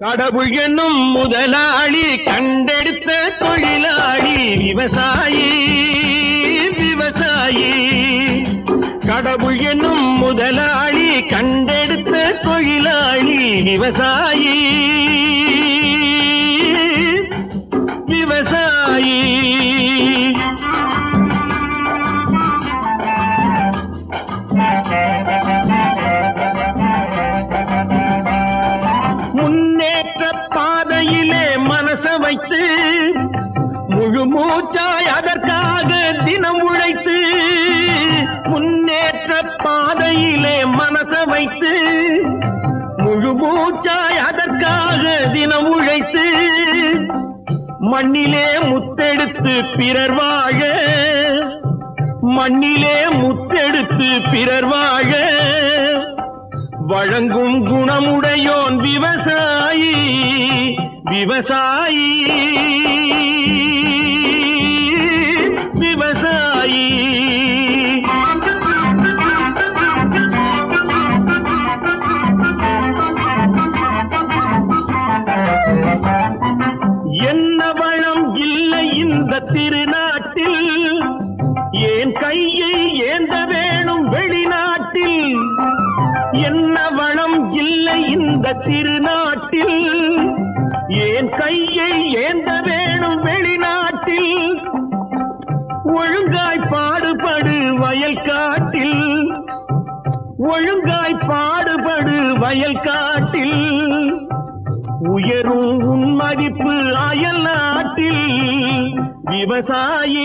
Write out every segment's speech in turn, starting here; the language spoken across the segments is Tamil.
கடவுள் என்னும் முதலாளி கண்டெடுத்த தொழிலாளி விவசாயி விவசாயி கடவுள் என்னும் முதலாளி கண்டெடுத்த தொழிலாளி விவசாயி விவசாயி முன்னேற்ற பாதையிலே மனச வைத்து முழு மூச்சாய் அதற்காக தினம் உழைத்து முன்னேற்ற பாதையிலே மனச வைத்து முழு மூச்சாய் அதற்காக தினம் உழைத்து மண்ணிலே முத்தெடுத்து பிறர் வாழ மண்ணிலே முத்தெடுத்து பிறர் வாழ வழங்கும் குணமுடையோன் விவசாயி விவசாயி விவசாயி என்ன வளம் இல்லை இந்த திருநாட்டில் ஏன் கையை ஏந்த வேணும் வெளிநாட்டில் என்ன வளம் இல்லை இந்த திருநாட்டில் ஏன் கையை ஏந்த வேணும் வெளிநாட்டில் ஒழுங்காய் பாடுபடு வயல் காட்டில் ஒழுங்காய் பாடுபடு வயல் காட்டில் உயரும் உன் மதிப்பு அயல் நாட்டில் விவசாயி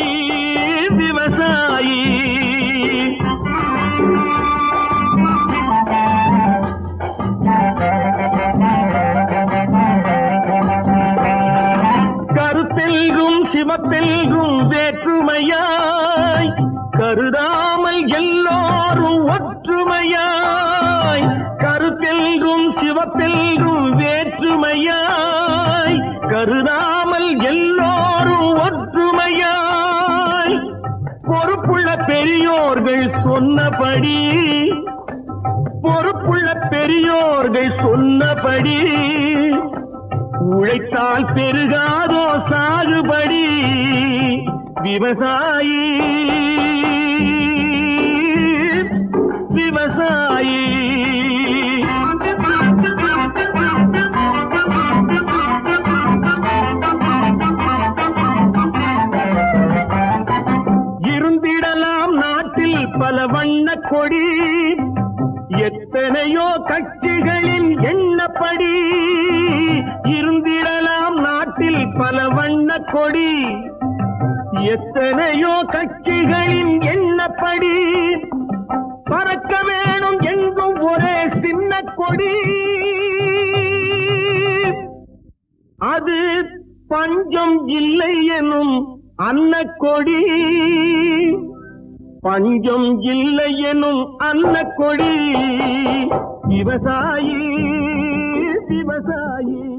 விவசாயி கருத்தெல்கும் சிவப்பெல்கும் வேற்றுமையாய் கருதாமல் எல்லோரும் ஒற்றுமையாய் கருத்தெல்கும் சிவப்பெல்கும் வேற்றுமையாய் கருதாமல் எல்லோரும் ஒற்றுமையாய் பொறுப்புள்ள பெரியோர்கள் சொன்னபடி பொறுப்புள்ள பெரியோர்கள் சொன்னபடி உழைத்தால் பெருகாதோ சாகுபடி விவசாயி விவசாயி இருந்திடலாம் நாட்டில் பல வண்ண கொடி எத்தனையோ கட்சிகளின் எண்ணப்படி இருந்திடலாம் நாட்டில் பல வண்ண கொடி எத்தனையோ கட்சிகளின் எண்ணப்படி பறக்க வேணும் எங்கும் ஒரே சின்ன கொடி அது பஞ்சம் இல்லை எனும் அன்னக்கொடி பஞ்சம் இல்லை எனும் அன்னக்கொடி விவசாயி விவசாயி